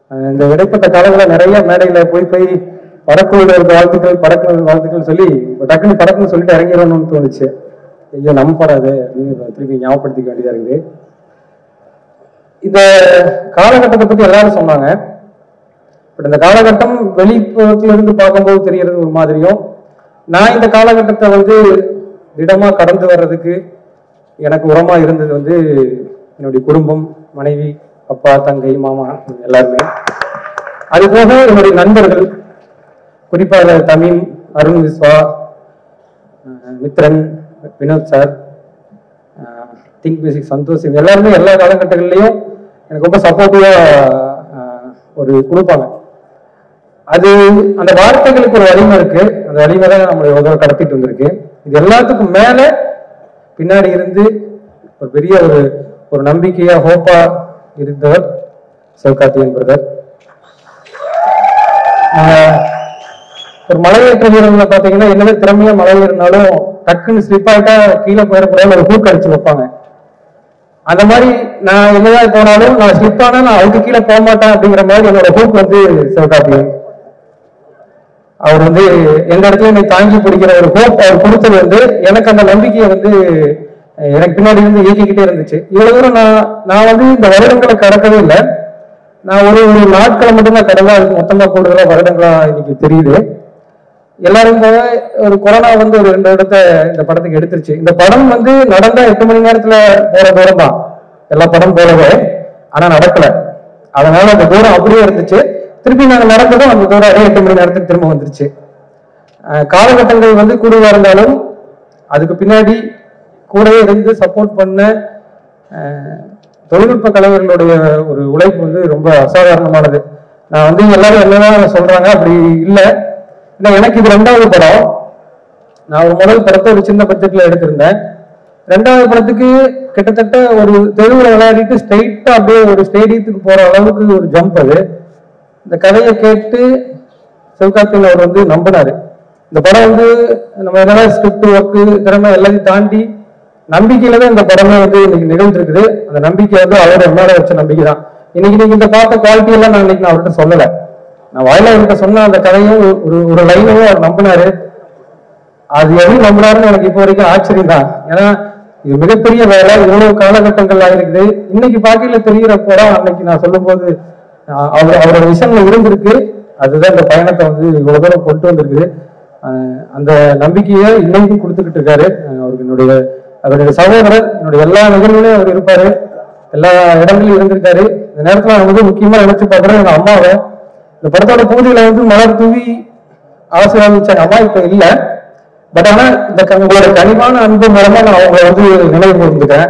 அஹ் இந்த இடைப்பட்ட காலங்களில் நிறைய மேடையில போய் போய் படக்குழுவினருக்கு வாழ்த்துக்கள் படக்குழு வாழ்த்துக்கள் சொல்லி டக்குன்னு படக்குன்னு சொல்லிட்டு இறங்கிடணும்னு தோணுச்சு ஐயோ நம்ம படாது அப்படின்னு திருப்பி ஞாபகப்படுத்திக்க வேண்டியதா இருக்குது இந்த காலகட்டத்தை பத்தி எல்லாரும் சொன்னாங்க பட் இந்த காலகட்டம் வெளிப்புறத்துல இருந்து பார்க்கும்போது தெரியறது ஒரு மாதிரியும் நான் இந்த காலகட்டத்தை வந்து திடமா கடந்து வர்றதுக்கு எனக்கு உரமா இருந்தது வந்து என்னுடைய குடும்பம் மனைவி அப்பா தங்கை மாமா எல்லாருமே அது போக என்னுடைய நண்பர்கள் குறிப்பாக தமிழ் அருண் விஸ்வா அஹ் மித்ரன் வினோத் சார் திங்க் பேசிக் சந்தோஷ் இவங்க எல்லாருமே எல்லா காலகட்டங்கள்லையும் எனக்கு ரொம்ப சப்போர்ட்டிவா ஒரு கொடுப்பாங்க அது அந்த வார்த்தைகளுக்கு ஒரு வலிமை இருக்கு அந்த வலிமை தான் நம்மளை உதவ கடத்திட்டு வந்திருக்கு இது எல்லாத்துக்கும் மேல பின்னாடி இருந்து ஒரு பெரிய ஒரு ஒரு நம்பிக்கையா ஹோப்பா இருந்தவர் சிவகார்த்திகன் பிரதர் ஒரு மலையேற்ற வீரர்களை பாத்தீங்கன்னா என்னவே திறமையா மலை ஏறினாலும் டக்குன்னு ஸ்லிப் ஆயிட்டா கீழே போயிடக்கூடாது ஒரு ஹூக் அடிச்சு வைப்பாங்க அந்த மாதிரி நான் என்னதான் போனாலும் நான் ஸ்லிப் ஆனா நான் அதுக்கு கீழே போக மாட்டேன் அப்படிங்கிற மாதிரி என்னோட ஹூக் வந்து சிவகார்த்திகன் அவர் வந்து எந்த இடத்துல என்னை தாங்கி பிடிக்கிற ஒரு ஹோப் அவர் கொடுத்தது வந்து எனக்கு அந்த நம்பிக்கையை வந்து அஹ், எனக்கு பின்னாடி இருந்து இயக்கிக்கிட்டே இருந்துச்சு இவ்வளவு தூரம் நான் நான் வந்து இந்த வருடங்களை கடக்கவே இல்லை நான் ஒரு ஒரு நாட்களை மட்டும்தான் கடந்தா அதுக்கு மொத்தமா கூடுதலா வருடங்களா இன்னைக்கு தெரியுது எல்லாரும் போல ஒரு கொரோனா வந்து ஒரு ரெண்டு இடத்த இந்த படத்துக்கு எடுத்துருச்சு இந்த படம் வந்து நடந்தா எட்டு மணி நேரத்துல போற தூரம் தான் எல்லா படம் போலவே ஆனா நடக்கல அதனால அந்த தூரம் அப்படியே இருந்துச்சு திருப்பி நாங்க நடந்ததும் அந்த தூரம் அதே எட்டு மணி நேரத்துக்கு திரும்ப வந்துருச்சு அஹ் காலகட்டங்கள் வந்து கூடுதலா இருந்தாலும் அதுக்கு பின்னாடி கூடவே இருந்து சப்போர்ட் பண்ண அஹ், தொழில்நுட்ப கலைஞர்களுடைய ஒரு உழைப்பு வந்து ரொம்ப அசாதாரணமானது நான் வந்து எல்லாரும் என்னதான் சொல்றாங்க அப்படி இல்லை இல்லை எனக்கு இது ரெண்டாவது படம் நான் ஒரு முதல் படத்தை ஒரு சின்ன பட்ஜெட்ல எடுத்திருந்தேன் ரெண்டாவது படத்துக்கு கிட்டத்தட்ட ஒரு தெருவில் விளையாடிட்டு ஸ்ட்ரைட்டா அப்படியே ஒரு ஸ்டேடியத்துக்கு போற அளவுக்கு ஒரு ஜம்ப் அது இந்த கதையை கேட்டு சிவகார்த்திகன் அவர் வந்து நம்பினாரு இந்த படம் வந்து நம்ம என்னதான் ஸ்கிரிப்ட் ஒர்க்கு திறமை எல்லாத்தையும் தாண்டி நம்பிக்கையில தான் இந்த படமே வந்து இன்னைக்கு நிகழ்ந்திருக்குது அந்த நம்பிக்கை வந்து அவரோட மேல வச்ச நம்பிக்கை தான் இன்னைக்கு நீங்க இந்த பார்த்த குவாலிட்டி எல்லாம் நான் இன்னைக்கு நான் அவர்கிட்ட சொல்லல நான் வாயில அவர்கிட்ட சொன்ன அந்த கதையும் ஒரு- ஒரு ஒரு லைனையும் அவர் நம்பினாரு அது எப்படி நம்பினாருன்னு எனக்கு இப்போ வரைக்கும் ஆச்சரியம் தான் ஏன்னா இது மிகப்பெரிய வேலை இவ்வளவு காலகட்டங்கள் ஆயிருக்குது இன்னைக்கு பாக்கையில தெரிகிற படம் அன்னைக்கு நான் சொல்லும்போது அஹ், அவர் அவரோட விஷயங்கள் இருந்திருக்கு அதுதான் இந்த பயணத்தை வந்து இவ்வளவு தூரம் கொண்டு வந்திருக்குது அஹ், அந்த நம்பிக்கையை இன்னைக்கும் கொடுத்துக்கிட்டு இருக்காரு அஹ், அவருக்கு என்னுடைய அவருடைய சகோதரர் என்னுடைய எல்லா நிகழ்வுலையும் அவர் இருப்பாரு எல்லா இடங்களிலும் இருந்திருக்காரு இந்த நேரத்துல நான் வந்து முக்கியமா நினைச்சு பார்க்கறேன் எங்க அம்மாவை இந்த படத்தோட பூஜையில வந்து மலர் தூவி ஆசீர்வாதிச்சாங்க அம்மா இப்ப இல்ல பட் ஆனா இந்த க- உங்களோட கனிவான அன்பு மூலமா நான் அவங்களை வந்து நினைவு கூர்ந்துக்கிறேன்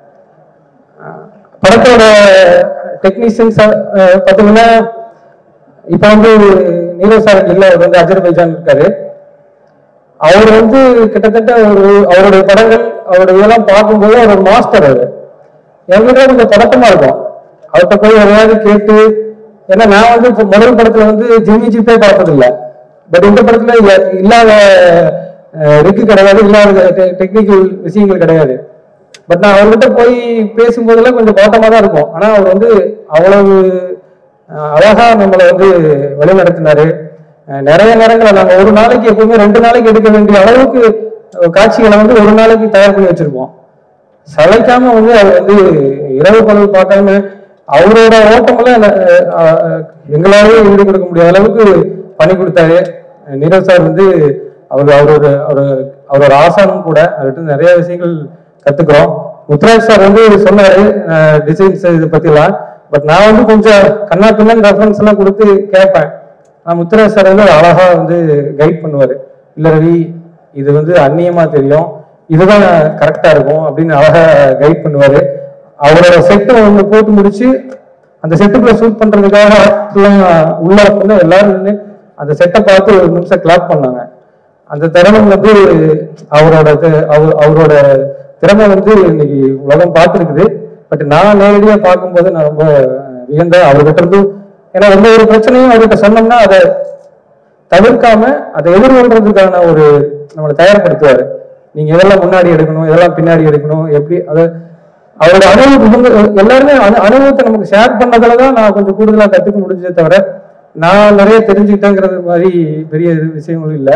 படத்தோட டெக்னீஷியன்ஸ் பாத்தீங்கன்னா இப்ப வந்து நீரவ் சார் இல்ல அவர் வந்து அஜர்பைஜான் இருக்காரு அவர் வந்து கிட்டத்தட்ட ஒரு அவருடைய படங்கள் அவருடைய இதெல்லாம் பார்க்கும்போது அவர் ஒரு மாஸ்டர் அவர் என்கிட்ட கொஞ்சம் பதட்டமா இருக்கும் அவர்கிட்ட போய் எதையாவது கேட்டு ஏன்னா நான் வந்து இப்ப முதல் படத்துல வந்து ஜிம்மி ஜிப்பே பார்த்ததில்ல பட் இந்த படத்துல இ- இல்லாத ரிக்கு கிடையாது இல்லாத டெக்னிக்கல் விஷயங்கள் கிடையாது பட் நான் அவர்கிட்ட போய் பேசும்போதெல்லாம் கொஞ்சம் பதட்டமா தான் இருக்கும் ஆனா அவர் வந்து அவ்வளவு அஹ், அழகா நம்மளை வந்து வழிநடத்தினாரு அஹ், நிறைய நேரங்களை நாங்க ஒரு நாளைக்கு எப்பவுமே ரெண்டு நாளைக்கு எடுக்க வேண்டிய அளவுக்கு அஹ், காட்சிகளை வந்து ஒரு நாளைக்கு தயார் பண்ணி வச்சிருப்போம் சளைக்காம வந்து அவர் வந்து இரவு பகல் பார்க்காம அவரோட ஓட்டமெல்லாம் என்ன- அஹ் அஹ் எங்களாலே ஈடு கொடுக்க முடியாத அளவுக்கு பண்ணி கொடுத்தாரு அஹ் நீரவ் சார் வந்து அவர் அவரோட அவர் அவரோட ஆசானும் கூட அவர்கிட்ட நிறைய விஷயங்கள் கத்துக்கிறோம் முத்துராஜ் சார் வந்து சொன்னாரு டிசைன்ஸ் இதை பத்திலாம் பட் நான் வந்து கொஞ்சம் கண்ணா பின்னன் ரெஃபரன்ஸ் எல்லாம் கொடுத்து கேட்பேன் ஆனா முத்துராஜ் சார் வந்து அழகா வந்து கைட் பண்ணுவாரு இல்ல ரவி இது வந்து அந்நியமா தெரியும் இதுதான் கரெக்டா இருக்கும் அப்படின்னு அழகா கைட் பண்ணுவாரு அவரோட செட்டை ஒண்ணு போட்டு முடிச்சு அந்த செட்டுக்குள்ள ஷூட் பண்றதுக்காக எல்லாம் உள்ள வந்து எல்லாரும் நின்னு அந்த செட்டை பார்த்து ஒரு நிமிஷம் கிளாப் பண்ணாங்க அந்த தருணம் வந்து அவரோட தி- அவர் அவரோட திறமை வந்து இன்னைக்கு உலகம் பார்த்துருக்குது பட் நான் நேரடியா பார்க்கும்போது நான் ரொம்ப வியந்தேன் அவர்கிட்ட இருந்து ஏன்னா எந்த ஒரு பிரச்சனையும் அவர்கிட்ட சொன்னோம்னா அதை தவிர்க்காம அதை எதிர்கொள்றதுக்கான ஒரு நம்மளை தயார்படுத்துவாரு நீங்க இதெல்லாம் முன்னாடி எடுக்கணும் இதெல்லாம் பின்னாடி எடுக்கணும் எப்படி அதை அவரோட அனுபவம் இவங்க எல்லாருமே அனு- அனுபவத்தை நமக்கு ஷேர் பண்ணதுல தான் நான் கொஞ்சம் கூடுதலா கத்துக்க முடிஞ்சதே தவிர நான் நிறைய தெரிஞ்சுக்கிட்டேங்கிறது மாதிரி பெரிய விஷயங்களும் இல்லை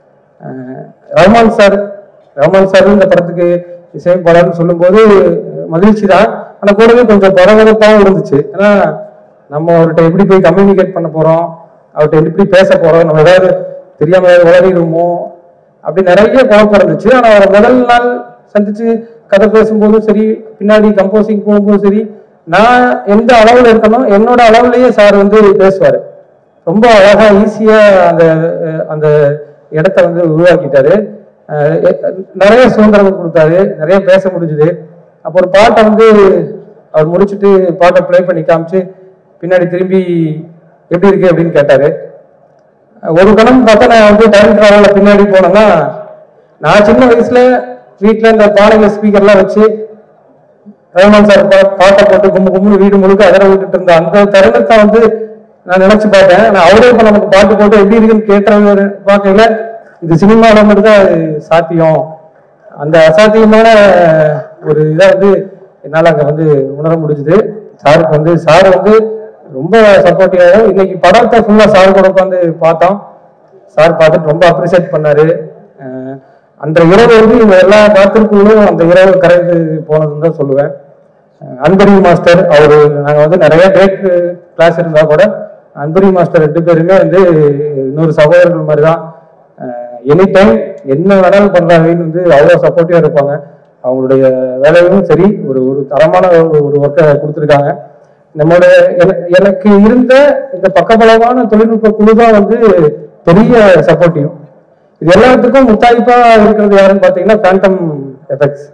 ரஹ்மான் சார் ரஹ்மான் சார் இந்த படத்துக்கு இசையமைப்பாளர்னு சொல்லும்போது மகிழ்ச்சி தான் ஆனா கூடவே கொஞ்சம் பரபரப்பாகவும் இருந்துச்சு ஏன்னா நம்ம அவர்கிட்ட எப்படி போய் கம்யூனிகேட் பண்ண போறோம் அவர்கிட்ட எப்படி பேச போறோம் நம்ம ஏதாவது தெரியாம ஏதாவது உளறிடுமோ அப்படி நிறைய குழப்பம் இருந்துச்சு ஆனா அவரை முதல் நாள் சந்திச்சு கதை பேசும்போதும் சரி பின்னாடி கம்போசிங் போகும்போதும் சரி நான் எந்த அளவுல இருக்கனோ என்னோட அளவுலயே சார் வந்து பேசுவாரு ரொம்ப அழகா ஈஸியா அந்த அஹ், அந்த இடத்த வந்து உருவாக்கிட்டாரு அஹ், எ- நிறைய சுதந்திரம் கொடுத்தாரு நிறைய பேச முடிஞ்சுது அப்போ ஒரு பாட்டை வந்து அவர் முடிச்சுட்டு பாட்டை ப்ளே பண்ணி காமிச்சு பின்னாடி திரும்பி எப்படி இருக்கு அப்படின்னு கேட்டாரு ஒரு கணம் பார்த்தா நான் வந்து டைம் டிராவல்ல பின்னாடி போனேன்னா நான் சின்ன வயசுல வீட்ல இந்த பானைங்க ஸ்பீக்கர்லாம் வச்சு ரஹ்மான் சார் பா- பாட்டை போட்டு கும்பு கும்புன்னு வீடு முழுக்க அதர விட்டுட்டு இருந்த அந்த தருணத்தை வந்து நான் நினைச்சு பார்த்தேன் நான் அவரே இப்ப நமக்கு பாட்டு போட்டு எப்படி இருக்குன்னு கேட்டவங்க பார்க்கல இது சினிமாவில மட்டும்தான் அது சாத்தியம் அந்த அசாத்தியமான ஒரு இதை வந்து என்னால அங்க வந்து உணர முடிஞ்சுது சாருக்கு வந்து சார் வந்து ரொம்ப சப்போர்ட்டிவாகவும் இன்னைக்கு படத்தை ஃபுல்லா சார் கூட உட்காந்து பார்த்தோம் சார் பார்த்துட்டு ரொம்ப அப்ரிஷியேட் பண்ணாரு அஹ் அந்த இரவு வந்து இவங்க எல்லா காத்திருப்புகளும் அந்த இரவு கரைந்து போனதுன்னு தான் சொல்லுவேன் அஹ் அன்பரி மாஸ்டர் அவரு நாங்க வந்து நிறைய டேட் கிளாஸ் இருந்தா கூட அன்பரி மாஸ்டர் ரெண்டு பேருமே வந்து இன்னொரு சகோதரர்கள் மாதிரி தான் எனி டைம் என்ன வேணாலும் பண்றாங்கன்னு வந்து அவ்வளோ சப்போர்ட்டிவா இருப்பாங்க அவங்களுடைய வேலையும் சரி ஒரு ஒரு தரமான ஒரு- ஒரு ஒர்க்கை கொடுத்துருக்காங்க நம்மளோட என- எனக்கு இருந்த இந்த பக்கபலமான தொழில்நுட்ப குழு தான் வந்து பெரிய சப்போர்ட்டிவ் இது எல்லாத்துக்கும் முத்தாய்ப்பா இருக்கிறது யாருன்னு பாத்தீங்கன்னா ஃபேண்டம் எஃபெக்ட்ஸ்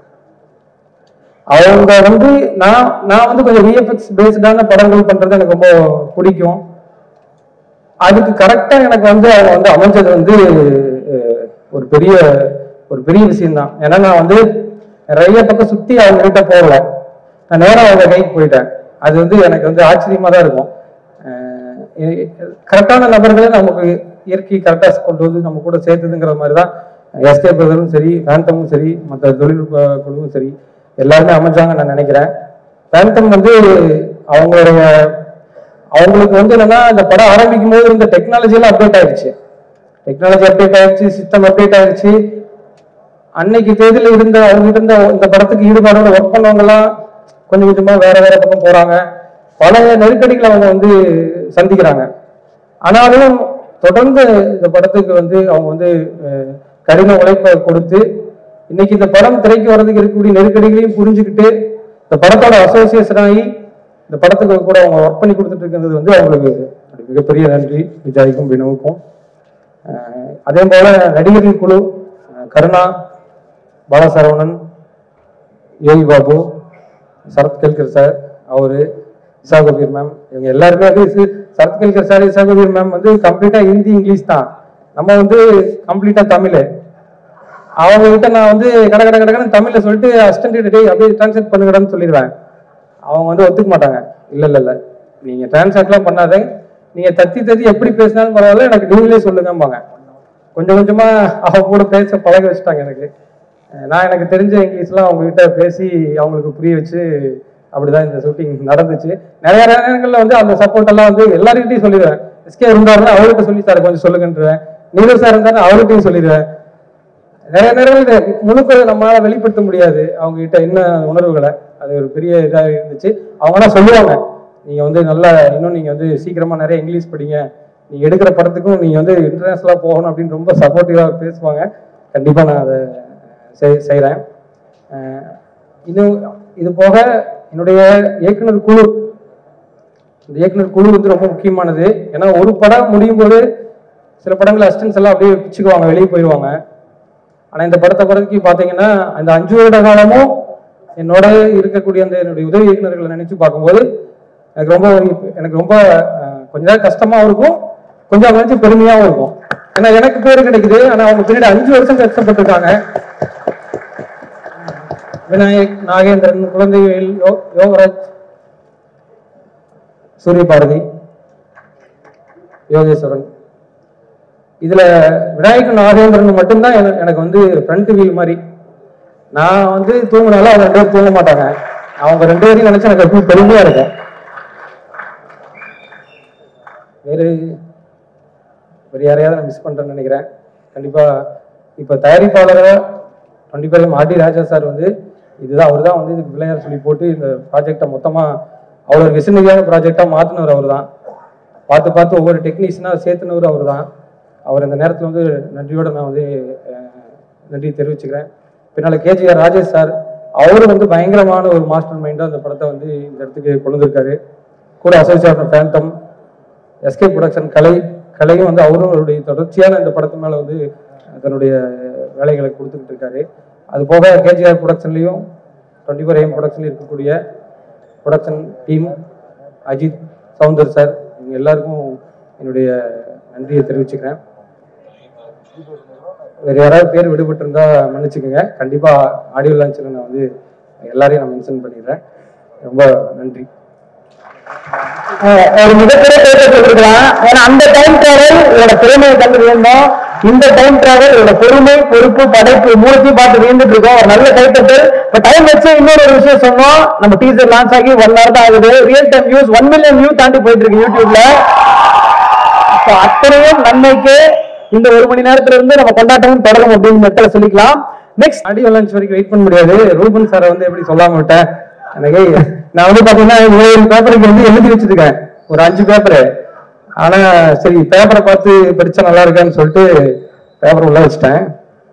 அவங்க வந்து நான் நான் வந்து கொஞ்சம் விஎஃப்எக்ஸ் பேஸ்டான படங்கள் பண்றது எனக்கு ரொம்ப பிடிக்கும் அதுக்கு கரெக்டா எனக்கு வந்து அவங்க வந்து அமைஞ்சது வந்து அஹ், ஒரு பெரிய ஒரு பெரிய விஷயம் தான் ஏன்னா நான் வந்து நிறைய பக்கம் சுத்தி அவங்க கிட்ட போகல நான் நேரா அவங்க கைக்கு போயிட்டேன் அது வந்து எனக்கு வந்து ஆச்சரியமா தான் இருக்கும் கரெக்டான நபர்களே நமக்கு இயற்கை கரெக்டாக கொண்டு வந்து நம்ம கூட சேர்த்துதுங்கிற மாதிரி தான் எஸ்கே பிரதரும் சரி ஃபேண்டமும் சரி மற்ற தொழில்நுட்ப குழுவும் சரி எல்லாருமே அமைஞ்சாங்கன்னு நான் நினைக்கிறேன் ஃபேண்டம் வந்து அவங்களுடைய அவங்களுக்கு வந்து என்னன்னா இந்த படம் ஆரம்பிக்கும் போது இந்த டெக்னாலஜி எல்லாம் அப்டேட் ஆயிடுச்சு டெக்னாலஜி அப்டேட் ஆயிடுச்சு சிஸ்டம் அப்டேட் ஆயிடுச்சு அன்னைக்கு தேதியில இருந்த அவங்க இருந்த இந்த படத்துக்கு ஈடுபாடோட ஒர்க் பண்ணவங்க எல்லாம் கொஞ்சம் கொஞ்சமா வேற வேற பக்கம் போறாங்க பல நெருக்கடிகளை அவங்க வந்து சந்திக்கிறாங்க ஆனாலும் தொடர்ந்து இந்த படத்துக்கு வந்து அவங்க வந்து அஹ், கடின உழைப்பை கொடுத்து இன்னைக்கு இந்த படம் திரைக்கு வர்றதுக்கு இருக்கக்கூடிய நெருக்கடிகளையும் புரிஞ்சுக்கிட்டு இந்த படத்தோட அசோசியேஷன் ஆகி இந்த படத்துக்கு கூட அவங்க ஒர்க் பண்ணி கொடுத்துட்டு இருக்கிறது வந்து அவங்களுக்கு ஒரு மிகப்பெரிய நன்றி விஜய்க்கும் வினோவுக்கும் அஹ், அதே போல நடிகர்கள் குழு அஹ், கருணா பாலசரவணன் யோகி பாபு சரத் கெல்கர் சார் அவரு இசா கபீர் மேம் இவங்க எல்லாருமே வந்து சி- சரத் கெல்கர் சார் இசா கபீர் மேம் வந்து கம்ப்ளீட்டா ஹிந்தி இங்கிலீஷ் தான் நம்ம வந்து கம்ப்ளீட்டா தமிழ் அவங்க கிட்ட நான் வந்து கட கட கடன்னு தமிழ்ல சொல்லிட்டு அசிஸ்டன்ட் டேய் அப்படியே டிரான்ஸ்லேட் பண்ணுங்கடான்னு சொல்லிடுவேன் அவங்க வந்து ஒத்துக்க மாட்டாங்க இல்ல இல்ல இல்ல நீங்க டிரான்ஸ்லேட்லாம் பண்ணாத நீங்க தத்தி தத்தி எப்படி பேசினாலும் பரவாயில்ல எனக்கு நீங்களே சொல்லுங்கம்பாங்க கொஞ்சம் கொஞ்சமா அவங்க கூட பேச பழக வச்சுட்டாங்க எனக்கு அஹ் நான் எனக்கு தெரிஞ்ச இங்கிலீஷ்லாம் அவங்க கிட்ட பேசி அவங்களுக்கு புரிய வச்சு அப்படிதான் இந்த ஷூட்டிங் நடந்துச்சு நிறைய நேரங்கள்ல வந்து அந்த சப்போர்ட் எல்லாம் வந்து எல்லாருக்கிட்டையும் சொல்லிடுவேன் எஸ்கே இருந்தாருன்னா அவர்கிட்ட சொல்லி சார் கொஞ்சம் சொல்லுங்கன்றேன் நீரவ் சார் இருந்தாரு அவர்கிட்டையும் சொல்லிடுவேன் நிறைய நேரங்கள் இதை முழுக்க நம்மளால வெளிப்படுத்த முடியாது அவங்க கிட்ட என்ன உணர்வுகளை அது ஒரு பெரிய இதா இருந்துச்சு அவங்க தான் சொல்லுவாங்க நீங்க வந்து நல்லா இன்னும் நீங்க வந்து சீக்கிரமா நிறைய இங்கிலீஷ் படிங்க நீங்க எடுக்கிற படத்துக்கும் நீங்க வந்து இன்டர்நேஷனலா போகணும் அப்படின்னு ரொம்ப சப்போர்ட்டிவா பேசுவாங்க கண்டிப்பா நான் அதை செய்- செய்றேன் அஹ் இது இது போக என்னுடைய இயக்குனர் குழு இந்த இயக்குனர் குழு வந்து ரொம்ப முக்கியமானது ஏன்னா ஒரு படம் முடியும் போது சில படங்கள் அசிஸ்டன்ஸ் எல்லாம் அப்படியே பிச்சுக்குவாங்க வெளியே போயிடுவாங்க ஆனா இந்த படத்தை பொறுத்தவரைக்கும் பாத்தீங்கன்னா அந்த அஞ்சு வருட காலமும் என்னோட இருக்கக்கூடிய அந்த என்னுடைய உதவி இயக்குநர்களை நினைச்சு பார்க்கும்போது எனக்கு ரொம்ப எனக்கு ரொம்ப அஹ், கொஞ்ச நேரம் கஷ்டமாவும் இருக்கும் கொஞ்சம் நினைச்சு பெருமையாவும் இருக்கும் ஏன்னா எனக்கு பேரு கிடைக்குது ஆனா அவங்க பின்னாடி அஞ்சு வருஷம் கஷ்டப்பட்டிருக்காங்க விநாயக் நாகேந்திரன் குழந்தைவேல் யோ யோகராஜ் சூரிய பாரதி யோகேஸ்வரன் இதுல விநாயகன் நாகேந்திரன் மட்டும்தான் என- எனக்கு வந்து ஃப்ரண்ட் வீல் மாதிரி நான் வந்து தூங்கினாலும் அவங்க ரெண்டு பேரும் தூங்க மாட்டாங்க அவங்க ரெண்டு பேரையும் நினைச்சு எனக்கு ரொம்ப பெருமையா இருக்கும் வேறு வேறு யாரையாவது நான் மிஸ் பண்றேன்னு நினைக்கிறேன் கண்டிப்பா இப்ப தயாரிப்பாளராக twenty five RD Raja sir வந்து இதுதான் அவர் தான் வந்து இதுக்கு பிள்ளையார் சொல்லி போட்டு இந்த ப்ராஜெக்டை மொத்தமா அவ்வளோ விசனதியான ப்ராஜெக்டா மாத்தினவர் அவர் தான் பார்த்து பார்த்து ஒவ்வொரு டெக்னீஷியனாக சேர்த்துனவர் அவர் தான் அவர் இந்த நேரத்தில் வந்து நன்றியோட நான் வந்து அஹ், நன்றி தெரிவிச்சுக்கிறேன் பின்னால் கேஜிஆர் ராஜேஷ் சார் அவரும் வந்து பயங்கரமான ஒரு மாஸ்டர் மைண்டாக அந்த படத்தை வந்து இந்த இடத்துக்கு கொண்டு வந்திருக்காரு கூட associate phantom SK production Kalai கலையும் வந்து அவரும் அவருடைய தொடர்ச்சியான இந்த படத்து மேலே வந்து தன்னுடைய வேலைகளை கொடுத்துக்கிட்டு இருக்காரு அது போக கேஜிஆர் ப்ரொடக்ஷன்லேயும் டுவெண்ட்டி ஃபோர் ஏஎம் ப்ரொடக்ஷன்ல இருக்கக்கூடிய production team Ajith Soundar sir இவங்க எல்லாருக்கும் என்னுடைய நன்றியை தெரிவிச்சுக்கிறேன் வேற யாராவது பேர் விடுபட்டு இருந்தா மன்னிச்சுக்கோங்க கண்டிப்பா ஆடியோ லான்ச்சில் நான் வந்து எல்லாரையும் நான் மென்ஷன் பண்ணிடுறேன் ரொம்ப நன்றி அஹ் ஒரு மிகப்பெரிய பேச்சை சொல்லிருக்கலாம் ஏன்னா அந்த டைம் டிராவல் இதோட திறமையை கண்டு வியந்தோம் இந்த டைம் டிராவல் இதோட பொறுமை பொறுப்பு படைப்பு மூலத்தையும் பார்த்து வியந்துட்டு இருக்கோம் ஒரு நல்ல கைத்தட்டல் இப்ப டைம் வச்சு இன்னொரு ஒரு விஷயம் சொன்னோம் நம்ம டீசர் லான்ச் ஆகி ஒன் ஹவர் தான் ஆகுது real time views one million view தாண்டி போயிட்டு இருக்கு யூடியூப்ல So, அத்தனையும் நன்மைக்கு இந்த ஒரு மணி நேரத்துல இருந்து நம்ம கொண்டாட்டமும் தொடரும் அப்படின்னு மெத்தல சொல்லிக்கலாம் நெக்ஸ்ட் ஆடியோ லான்ச் வரைக்கும் வெயிட் பண்ண முடியாது ரூபன் சாரை வந்து எப்படி சொல்லாம விட்டேன் எனக்கு நான் வந்து பாத்தீங்கன்னா ஏழு பேப்பருக்கு வந்து எழுதி வச்சிருக்கேன் ஒரு அஞ்சு பேப்பரு ஆனா சரி பேப்பரை பார்த்து படிச்சா நல்லா இருக்கான்னு சொல்லிட்டு பேப்பர் உள்ள வச்சிட்டேன்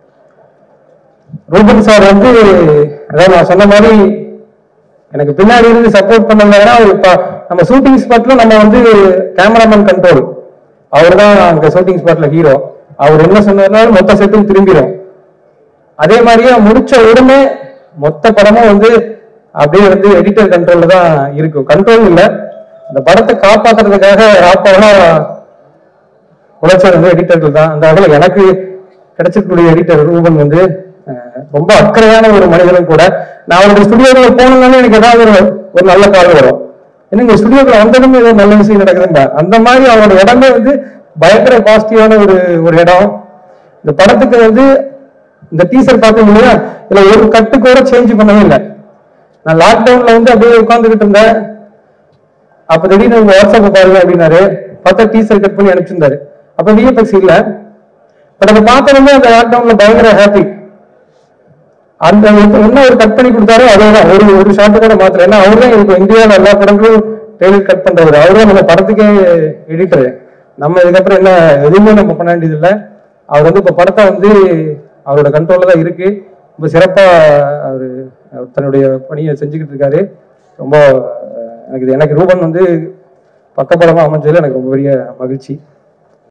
ரூபன் சார் வந்து அதாவது நான் சொன்ன மாதிரி எனக்கு பின்னாடி இருந்து சப்போர்ட் பண்ணலன்னா இப்ப நம்ம ஷூட்டிங் ஸ்பாட்ல நம்ம வந்து கேமராமேன் கண்ட்ரோல் அவர் தான் அங்க ஷூட்டிங் ஸ்பாட்ல ஹீரோ அவர் என்ன சொன்னாருனாலும் மொத்த செட்டும் திரும்பிடும் அதே மாதிரியே முடிச்ச உடனே மொத்த படமும் வந்து அப்படியே வந்து எடிட்டர் கண்ட்ரோல்ல தான் இருக்கும் கண்ட்ரோல் இல்ல அந்த படத்தை காப்பாத்துறதுக்காக ஆப்பவனா உழைச்சது வந்து எடிட்டர்கள் தான் அந்த வகையில் எனக்கு கிடைச்சிருக்கக்கூடிய எடிட்டர் ரூபன் வந்து அஹ், ரொம்ப அக்கறையான ஒரு மனிதனும் கூட நான் அவருடைய ஸ்டுடியோக்குள்ள போனோம்னாலே எனக்கு ஏதாவது ஒரு ஒரு நல்ல கால் வரும் ஏன்னா இந்த ஸ்டுடியோக்குள்ள வந்ததும் ஏதோ நல்ல விஷயம் நடக்குதுங்க அந்த மாதிரி அவரோட இடமே வந்து பயங்கர பாசிட்டிவான ஒரு ஒரு இடம் இந்த படத்துக்கு வந்து இந்த டீசர் பார்த்தீங்க இல்லையா இதுல ஒரு கட்டு கூட சேஞ்ச் பண்ணவே இல்லை நான் லாக்டவுன்ல வந்து அப்படியே உட்காந்துக்கிட்டு இருந்தேன் அப்ப திடீர்னு உங்க வாட்ஸ்அப் பாருங்க அப்படின்னாரு பார்த்தா டீசர் கட் பண்ணி அனுப்பிச்சிருந்தாரு அப்ப விஎஃப்எக்ஸ் இல்ல பட் அதை பார்த்தோமே அந்த லாக்டவுன்ல பயங்கர ஹாப்பி அந்த என்ன என்ன ஒரு கட் பண்ணி கொடுத்தாரோ அதேதான் ஒரு ஒரு ஷார்ட் கூட மாத்திரம் ஏன்னா அவர் தான் இப்போ இந்தியாவில் எல்லா படங்களும் டெய்லர் கட் பண்றவர் அவர் தான் நம்ம படத்துக்கே எடிட்டர் நம்ம இதுக்கப்புறம் என்ன எதுவுமே நம்ம பண்ண வேண்டியது இல்லை அவர் வந்து இப்போ படத்தை வந்து அவரோட கண்ட்ரோல்ல தான் இருக்கு ரொம்ப சிறப்பா அவர் தன்னுடைய பணியை செஞ்சுக்கிட்டு இருக்காரு ரொம்ப அஹ், எனக்கு இது- எனக்கு ரூபன் வந்து பக்கப்படமா அமைஞ்சதுல எனக்கு ரொம்ப பெரிய மகிழ்ச்சி